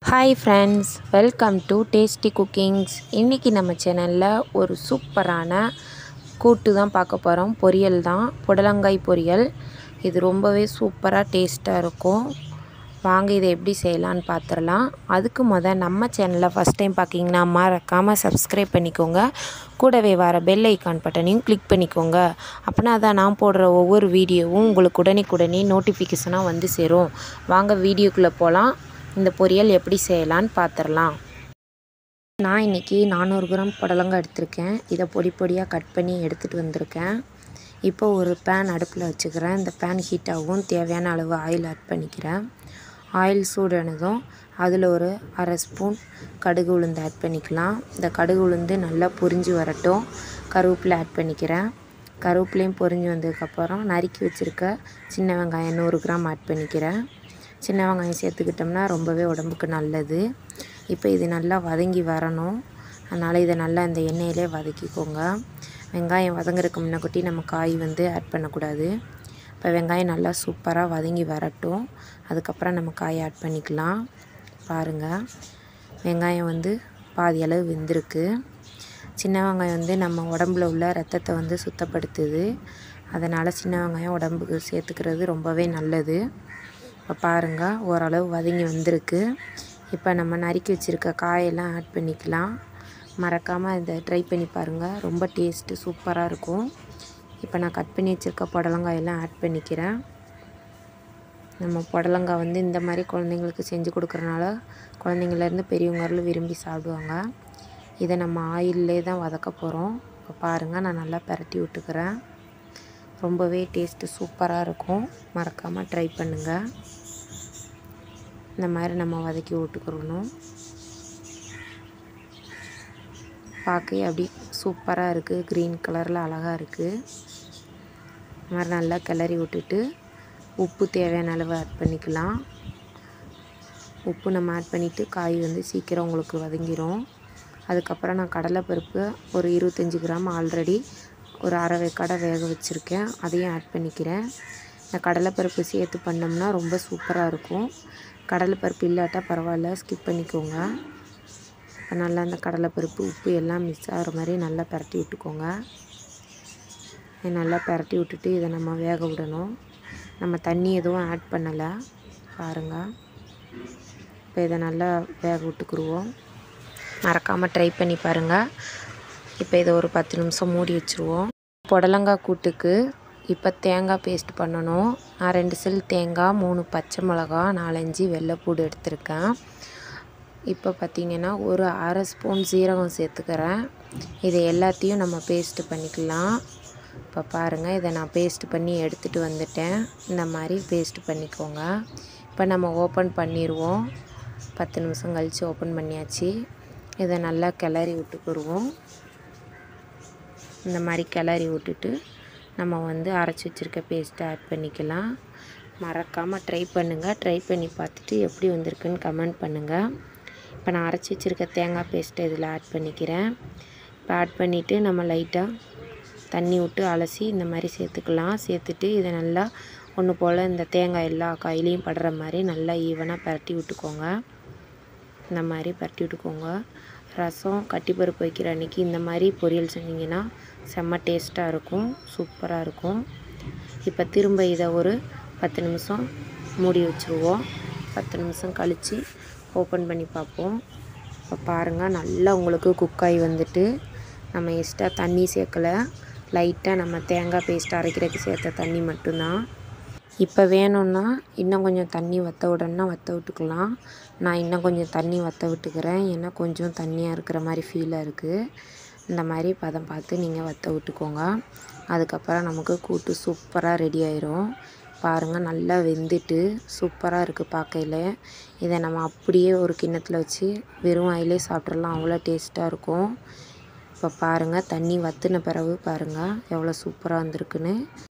hi friends welcome to tasty cookings இன்றைக்கி நம்ம சேனலில் ஒரு சூப்பரான கூட்டு தான் பார்க்க போகிறோம் பொரியல் தான் புடலங்காய் பொரியல் இது ரொம்பவே சூப்பராக டேஸ்ட்டாக இருக்கும் வாங்க இதை எப்படி செய்யலான்னு பார்த்துடலாம் அதுக்கு முத நம்ம சேனலில் ஃபஸ்ட் டைம் பார்க்கிங்கன்னா மறக்காமல் சப்ஸ்கிரைப் பண்ணிக்கோங்க கூடவே வர பெல் ஐக்கான் பட்டனையும் கிளிக் பண்ணிக்கோங்க அப்படின்னா தான் நான் போடுற ஒவ்வொரு வீடியோவும் உங்களுக்கு உடனே நோட்டிஃபிகேஷனாக வந்து சேரும் வாங்க வீடியோக்குள்ளே போகலாம் இந்த பொரியல் எப்படி செய்யலான்னு பார்த்துடலாம் நான் இன்றைக்கி நானூறு கிராம் புடலங்காய் எடுத்திருக்கேன் இதை பொடி பொடியாக கட் பண்ணி எடுத்துகிட்டு வந்திருக்கேன் இப்போ ஒரு பேன் அடுப்பில் வச்சுக்கிறேன் இந்த பேன் ஹீட் ஆகும் தேவையான அளவு ஆயில் ஆட் பண்ணிக்கிறேன் ஆயில் சூடானதும் அதில் ஒரு அரை ஸ்பூன் கடுகு உளுந்து ஆட் பண்ணிக்கலாம் இந்த கடுகு உளுந்து நல்லா பொரிஞ்சு வரட்டும் கருவேப்பிலை ஆட் பண்ணிக்கிறேன் கருவேப்பிலையும் பொரிஞ்சு வந்ததுக்கப்புறம் நறுக்கி வச்சுருக்க சின்ன வெங்காயம் நூறு கிராம் ஆட் பண்ணிக்கிறேன் சின்ன வெங்காயம் சேர்த்துக்கிட்டோம்னா ரொம்பவே உடம்புக்கு நல்லது இப்போ இது நல்லா வதங்கி வரணும் அதனால் இதை நல்லா இந்த எண்ணெயிலே வதக்கிக்கோங்க வெங்காயம் வதங்குறதுக்கு முன்னக்கூட்டி நம்ம காய் வந்து ஆட் பண்ணக்கூடாது இப்போ வெங்காயம் நல்லா சூப்பராக வதங்கி வரட்டும் அதுக்கப்புறம் நம்ம காய் ஆட் பண்ணிக்கலாம் பாருங்கள் வெங்காயம் வந்து பாதி அளவு வெந்திருக்கு சின்ன வெங்காயம் வந்து நம்ம உடம்புல உள்ள ரத்தத்தை வந்து சுத்தப்படுத்துது அதனால் சின்ன வெங்காயம் உடம்புக்கு சேர்த்துக்கிறது ரொம்பவே நல்லது இப்போ பாருங்கள் ஓரளவு வதங்கி வந்திருக்கு இப்போ நம்ம நறுக்கி வச்சுருக்க காயெல்லாம் ஆட் பண்ணிக்கலாம் மறக்காமல் இதை ட்ரை பண்ணி பாருங்கள் ரொம்ப டேஸ்ட்டு சூப்பராக இருக்கும் இப்போ நான் கட் பண்ணி வச்சுருக்க புடலங்காயெல்லாம் ஆட் பண்ணிக்கிறேன் நம்ம புடலங்காய் வந்து இந்த மாதிரி குழந்தைங்களுக்கு செஞ்சு கொடுக்குறனால குழந்தைங்கள்லேருந்து பெரியவங்க வரலும் விரும்பி சாப்பிடுவாங்க இதை நம்ம ஆயிலே தான் வதக்க போகிறோம் இப்போ பாருங்கள் நான் நல்லா பரட்டி விட்டுக்கிறேன் ரொம்பவே டேஸ்ட்டு சூப்பராக இருக்கும் மறக்காமல் ட்ரை பண்ணுங்கள் இந்த மாதிரி நம்ம வதக்கி விட்டுக்கிறணும் பார்க்க அப்படி சூப்பராக இருக்குது க்ரீன் கலரில் அழகாக இருக்குது இந்த மாதிரி நல்லா கிளறி விட்டுட்டு உப்பு தேவையான அளவு ஆட் பண்ணிக்கலாம் உப்பு நம்ம ஆட் பண்ணிவிட்டு காய் வந்து சீக்கிரம் உங்களுக்கு வதங்கிடும் அதுக்கப்புறம் நான் கடலைப்பருப்பு ஒரு இருபத்தஞ்சி கிராம் ஆல்ரெடி ஒரு அரை வேக்காடை வேக வச்சுருக்கேன் அதையும் ஆட் பண்ணிக்கிறேன் இந்த கடலைப்பருப்பு சேர்த்து பண்ணோம்னா ரொம்ப சூப்பராக இருக்கும் கடலைப்பருப்பு இல்லாட்டா பரவாயில்ல ஸ்கிப் பண்ணிக்கோங்க நல்லா அந்த கடலைப்பருப்பு உப்பு எல்லாம் மிக்ஸ் ஆகிற மாதிரி நல்லா பரட்டி விட்டுக்கோங்க நல்லா பரட்டி விட்டுட்டு இதை நம்ம வேக விடணும் நம்ம தண்ணி எதுவும் ஆட் பண்ணலை பாருங்கள் இப்போ இதை நல்லா வேக விட்டுக்குருவோம் மறக்காமல் ட்ரை பண்ணி பாருங்கள் இப்போ இதை ஒரு பத்து நிமிஷம் மூடி வச்சுருவோம் புடலங்காய் கூட்டுக்கு இப்போ தேங்காய் பேஸ்ட் பண்ணணும் நான் ரெண்டு சில் தேங்காய் மூணு பச்சை மிளகா நாலஞ்சு வெள்ளைப்பூடு எடுத்திருக்கேன் இப்போ பார்த்திங்கன்னா ஒரு அரை ஸ்பூன் சீரகம் சேர்த்துக்கிறேன் இதை எல்லாத்தையும் நம்ம பேஸ்ட்டு பண்ணிக்கலாம் இப்போ பாருங்கள் இதை நான் பேஸ்ட் பண்ணி எடுத்துகிட்டு வந்துட்டேன் இந்த மாதிரி பேஸ்ட் பண்ணிக்கோங்க இப்போ நம்ம ஓப்பன் பண்ணிடுவோம் பத்து நிமிஷம் கழித்து ஓப்பன் பண்ணியாச்சு இதை நல்லா கிளறி விட்டுக்குருவோம் இந்த மாதிரி கிளறி விட்டுட்டு நம்ம வந்து அரைச்சி வச்சுருக்க பேஸ்ட்டை ஆட் பண்ணிக்கலாம் மறக்காமல் ட்ரை பண்ணுங்கள் ட்ரை பண்ணி பார்த்துட்டு எப்படி வந்திருக்குன்னு கமெண்ட் பண்ணுங்கள் இப்போ நான் அரைச்சி வச்சுருக்க தேங்காய் பேஸ்ட்டை இதில் ஆட் பண்ணிக்கிறேன் இப்போ ஆட் பண்ணிவிட்டு நம்ம லைட்டாக தண்ணி விட்டு அலசி இந்த மாதிரி சேர்த்துக்கலாம் சேர்த்துட்டு இதை நல்லா ஒன்று போல் இந்த தேங்காய் எல்லா காயிலையும் படுற மாதிரி நல்லா ஈவனாக பரட்டி விட்டுக்கோங்க இந்த மாதிரி பரட்டி விட்டுக்கோங்க ரசம் கட்டிப்பருப்பு வைக்கிற அன்றைக்கி இந்த மாதிரி பொரியல் செஞ்சிங்கன்னா செம்ம டேஸ்ட்டாக இருக்கும் சூப்பராக இருக்கும் இப்போ திரும்ப இதை ஒரு பத்து நிமிஷம் மூடி வச்சுருவோம் பத்து நிமிஷம் கழித்து ஓப்பன் பண்ணி பார்ப்போம் இப்போ பாருங்கள் நல்லா உங்களுக்கு குக்காய் வந்துட்டு நம்ம எக்ஸ்ட்ரா தண்ணி சேர்க்கலை லைட்டாக நம்ம தேங்காய் பேஸ்ட் அரைக்கிறதுக்கு சேர்த்த தண்ணி மட்டும்தான் இப்போ வேணும்னா இன்னும் கொஞ்சம் தண்ணி வற்ற விடணுன்னா வற்ற விட்டுக்கலாம் நான் இன்னும் கொஞ்சம் தண்ணி வற்ற விட்டுக்கிறேன் ஏன்னா கொஞ்சம் தண்ணியாக இருக்கிற மாதிரி ஃபீலாக இருக்குது இந்த மாதிரி பதம் பார்த்து நீங்கள் வற்ற விட்டுக்கோங்க அதுக்கப்புறம் நமக்கு கூட்டு சூப்பராக ரெடி ஆயிரும் பாருங்கள் நல்லா வெந்துட்டு சூப்பராக இருக்குது பார்க்கையில் இதை நம்ம அப்படியே ஒரு கிண்ணத்தில் வச்சு வெறும் வாயிலே சாப்பிட்றலாம் அவ்வளோ டேஸ்ட்டாக இருக்கும் இப்போ பாருங்கள் தண்ணி வற்றின பிறகு பாருங்கள் எவ்வளோ சூப்பராக வந்திருக்குன்னு